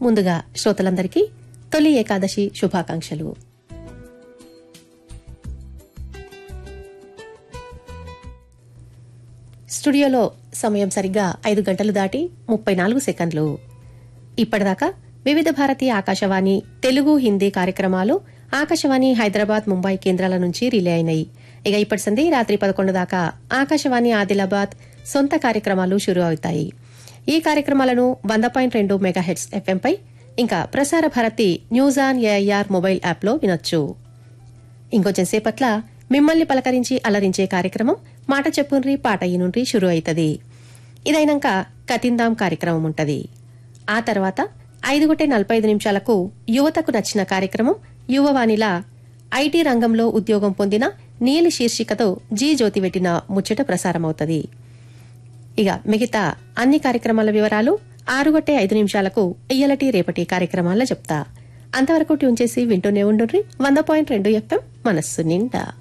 ముందుగా శ్రోతలందరికీ తొలి ఏకాదశి శుభాకాంక్షలు స్టూడియోలో సమయం సరిగ్గా ఐదు గంటలు దాటి ముప్పై నాలుగు సెకండ్లు ఇప్పటిదాకా వివిధ భారతీయ ఆకాశవాణి తెలుగు హిందీ కార్యక్రమాలు ఆకాశవాణి హైదరాబాద్ ముంబై కేంద్రాల నుంచి రిలే అయినాయి ఇక ఇప్పటి సంధి రాత్రి పదకొండు దాకా ఆకాశవాణి ఆదిలాబాద్ సొంత కార్యక్రమాలు షురూ అవుతాయి ఈ కార్యక్రమాలను వంద పాయింట్ రెండు మెగాహెట్స్ ఎఫ్ఎంపై ఇంకా Prasar Bharati news on AIR mobile యాప్లో వినొచ్చు ఇంకొంచెం సేపట్ల మిమ్మల్ని పలకరించి అలరించే కార్యక్రమం మాట చెప్పుండ్రి పాట ఈనుండ్రి షురు అవుతుంది ఇదైనాక కతిందాం కార్యక్రమం ఉంటది ఆ తర్వాత ఐదు గొట్టే నలభై ఐదు నిమిషాలకు యువతకు నచ్చిన కార్యక్రమం యువవాణిలా ఐటీ రంగంలో ఉద్యోగం పొందిన నీలి శీర్షికతో జీ జ్యోతి పెట్టిన ముచ్చట ప్రసారమవుతుంది ఇక మిగతా అన్ని కార్యక్రమాల వివరాలు ఆరుగొట్టే ఐదు నిమిషాలకు ఇయ్యలటి రేపటి కార్యక్రమాల్లో చెప్తా అంతవరకు ట్యూన్ చేసి వింటూనే ఉండుండ్రి వంద పాయింట్ రెండు ఎఫ్ఎం మనస్సు నిండా